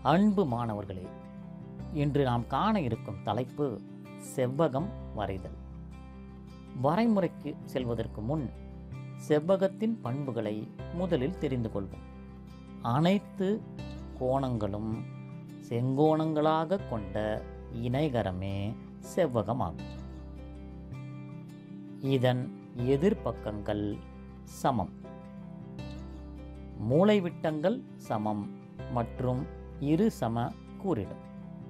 அன்பு மாணவர்களே இன்று நாம் காண இருக்கும் தலைப்பு செவ்வகம் வரைதல் வரைமுறைக்கு செல்வதற்கு முன் செவ்வகத்தின் பண்புகளை முதலில் தெரிந்து கொள்வோம் அனைத்து கோணங்களும் செங்கோணங்களாக கொண்ட இணைகரமே செவ்வகமாகும் இதன் எதிர்ப்பக்கங்கள் சமம் மூலைவிட்டங்கள் சமம் மற்றும் இரு சம கூறிடும்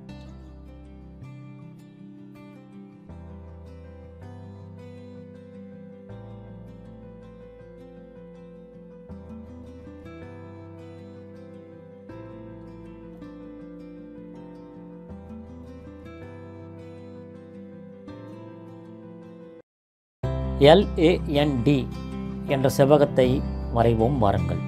எல்ஏஎன்டி என்ற செவ்வகத்தை வரைவோம் வாருங்கள்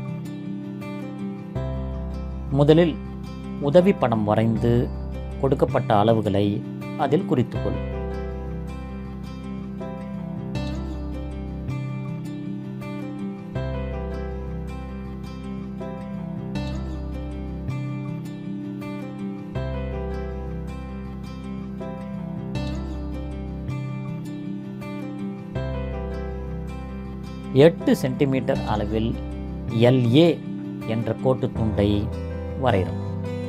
முதலில் உதவி படம் வரைந்து கொடுக்கப்பட்ட அளவுகளை அதில் குறித்துக்கொள் எட்டு சென்டிமீட்டர் அளவில் எல்ஏ என்ற கோட்டுத் துண்டை வரைகிறோம்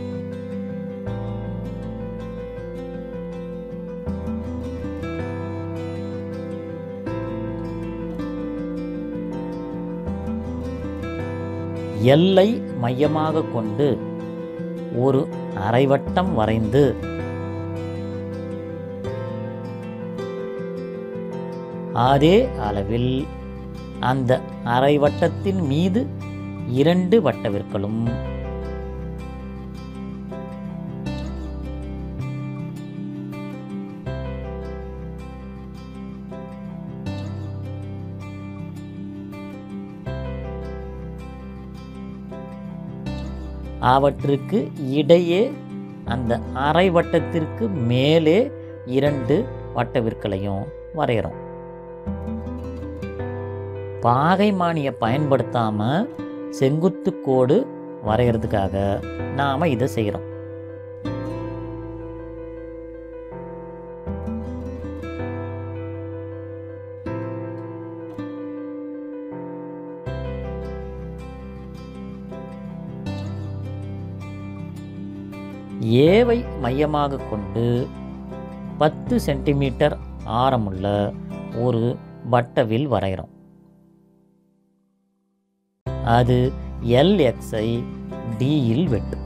எல்லை மையமாக கொண்டு ஒரு அரைவட்டம் வரைந்து அதே அளவில் அந்த அரைவட்டத்தின் மீது இரண்டு வட்டவிற்களும் அவற்றுக்கு இடையே அந்த அரை வட்டத்திற்கு மேலே இரண்டு வட்டவிற்களையும் வரைகிறோம் பாகைமானியை பயன்படுத்தாம செங்குத்து கோடு வரைகிறதுக்காக நாம இதை செய்கிறோம் ஏவை மையமாக கொண்டு பத்து சென்டிமீட்டர் ஆரமுள்ள ஒரு வட்டவில் வரைகிறோம் அது எல்எக்ஸை டியில் வெட்டும்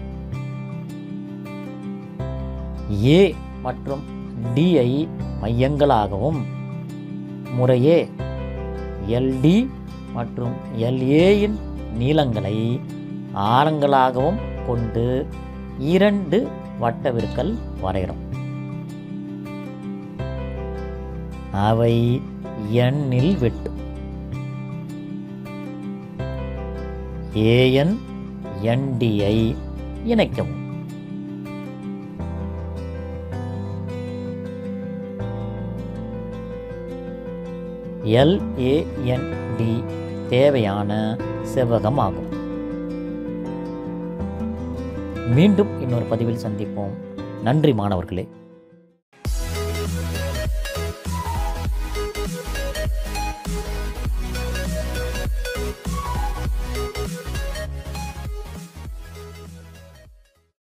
ஏ மற்றும் டிஐ மையங்களாகவும் முறையே எல்டி மற்றும் எல்ஏயின் நீளங்களை ஆரங்களாகவும் கொண்டு இரண்டு வட்டவிற்கள் வரைகிறோம் அவை எண்ணில் வெட்டும் ஏஎன் என்டியை இணைக்கவும் எல்ஏஎன்டி தேவையான செவ்வகம் ஆகும் மீண்டும் இன்னொரு பதிவில் சந்திப்போம் நன்றி மாணவர்களே